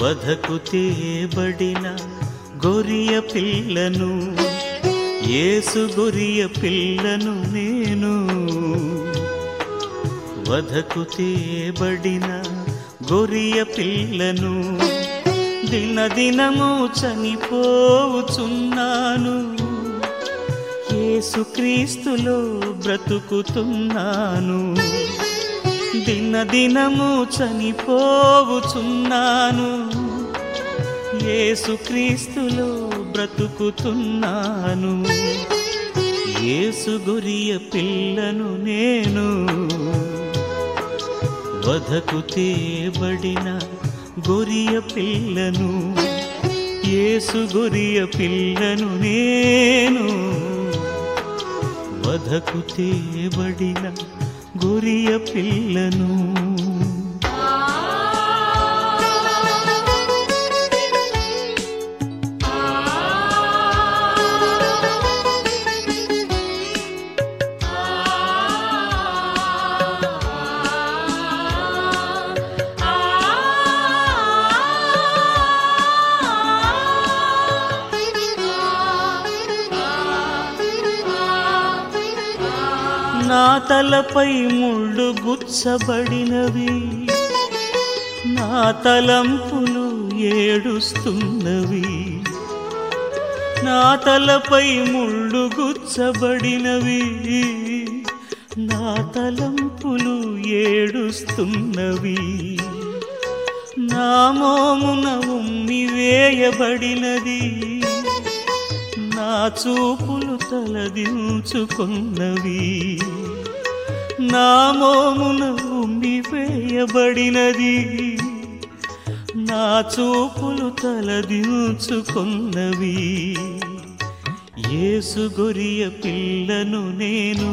వధకు తేబడిన గొరియ పిల్లను యేసు గొరియ పిల్లను నేను వధకు తేబడిన గొరియ పిల్లను దినదినము చనిపోవుచున్నాను యేసుక్రీస్తులో బ్రతుకుతున్నాను దినదినము చనిపోవుచున్నాను యేసుక్రీస్తులో బ్రతుకుతున్నాను యేసు గొరియ పిల్లను నేను వధకు తేబడిన గొరియ పిల్లను యేసు గొరియ పిల్లను నేను వధకు తేబడిన గొరియ పిల్లను నా తలపై ముళ్ళు గుచ్చబడినవి నా తలంపులు ఏడుస్తున్నవి నా తలపై ముళ్ళు గుచ్చబడినవి నా తలంపులు ఏడుస్తున్నవి నా మోమున ఉమ్మి వేయబడినది నా చూపులు తలదించుకున్నవి నా మోమున ఉమ్మి వేయబడినది నా చూపులు తలదించుకున్నవి యేసు గొరియ పిల్లను నేను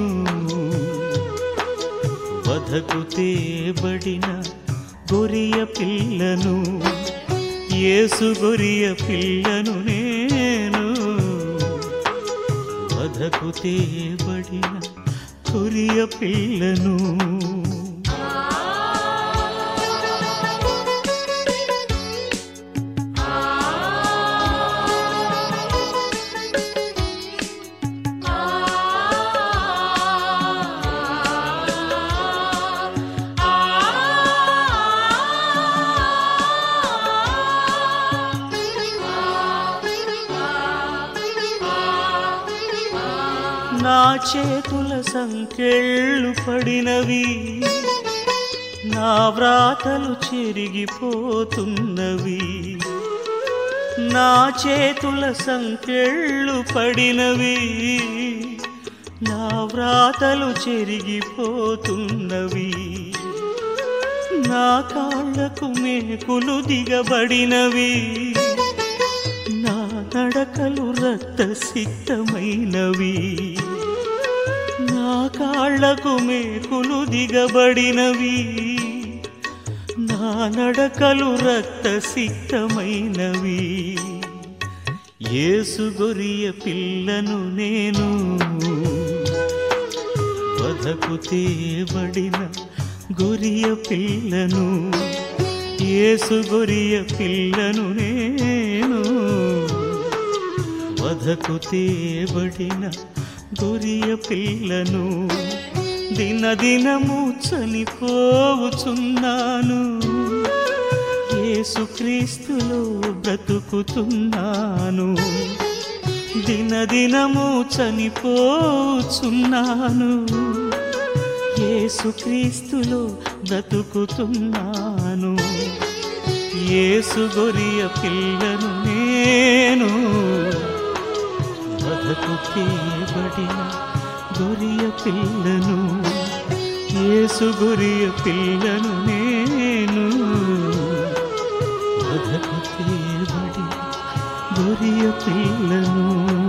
వధకు తేబడిన గొరియ పిల్లను యేసు గొరియ పిల్లను నేను వధకు తేబడిన గొరియ పిల్లను నా చేతుల సంకెళ్ళు పడినవి నా వ్రాతలు చెరిగిపోతున్నవి నా చేతుల సంకెళ్ళు పడినవి నా వ్రాతలు చెరిగిపోతున్నవి నా కాళ్ళకు మేకులు దిగబడినవి నా నడకలు రక్త సిద్ధమైనవి నా కాళ్ళకు మేకులు దిగబడినవి నా నడకలు రక్త సిద్ధమైనవి యేసు గొరియ పిల్లను నేను వధకు తేబడిన గొరియ పిల్లను యేసు గొరియ పిల్లను నేను వధకు తేబడిన గొరియ పిల్లను దినదినము చనిపోవుచున్నాను యేసుక్రీస్తులో బ్రతుకుతున్నాను దినదినము చనిపోచున్నాను యేసుక్రీస్తులో బ్రతుకుతున్నాను యేసు గొరియ పిల్లను నేను వధకు తేబడిన గొరియ పిల్లను యేసు గొరియ పిల్లను నేను వధకు తేబడిన గొరియ పిల్లను